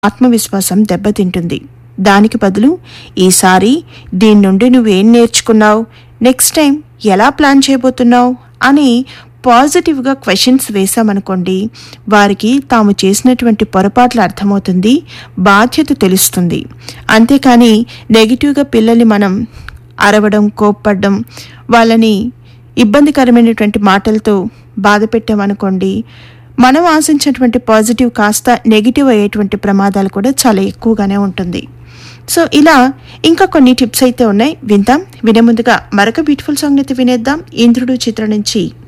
ఆత్మవిశ్వాసం దెబ్బతింటుంది దానికి బదులు ఈసారి దీని నుండి నువ్వేం నేర్చుకున్నావు నెక్స్ట్ టైం ఎలా ప్లాన్ చేయబోతున్నావు అని పాజిటివ్గా క్వశ్చన్స్ వేశామనుకోండి వారికి తాము చేసినటువంటి పొరపాట్లు అర్థమవుతుంది బాధ్యత తెలుస్తుంది అంతేకాని నెగిటివ్గా పిల్లల్ని మనం అరవడం కోప్పడడం వాళ్ళని ఇబ్బందికరమైనటువంటి మాటలతో బాధ పెట్టామనుకోండి మనం ఆశించినటువంటి పాజిటివ్ కాస్త నెగిటివ్ అయ్యేటువంటి ప్రమాదాలు కూడా చాలా ఎక్కువగానే ఉంటుంది సో ఇలా ఇంకా కొన్ని టిప్స్ అయితే ఉన్నాయి విందాం వినే ముందుగా మరొక బ్యూటిఫుల్ సాంగ్ అయితే వినేద్దాం ఇంద్రుడు చిత్రం నుంచి